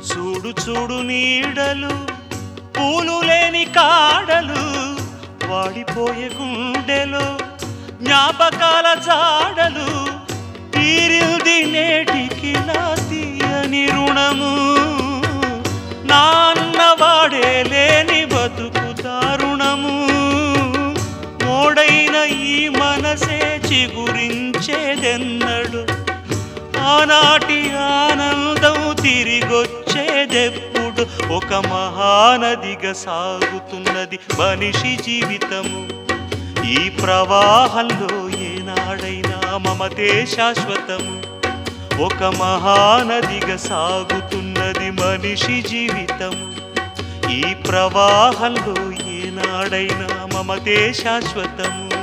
చూడు చూడు నీడలు పూలు లేని కాడలు వాడిపోయే గుండెలో జ్ఞాపకాల జాడలు తీరింది నేటికి నా తీయని రుణము నాన్న వాడే లేని బతుకు దారుణము మోడైన ఈ మనసే చిగురించేదెన్నడు ఆనాటి ఆనందం తిరిగొచ్చేదెప్పుడు ఒక మహానదిగా సాగుతున్నది మనిషి జీవితము ఈ ప్రవాహంలో ఏనాడైనా మమతే శాశ్వతము ఒక మహానదిగా సాగుతున్నది మనిషి జీవితము ఈ ప్రవాహంలో ఏనాడైనా మమతే శాశ్వతము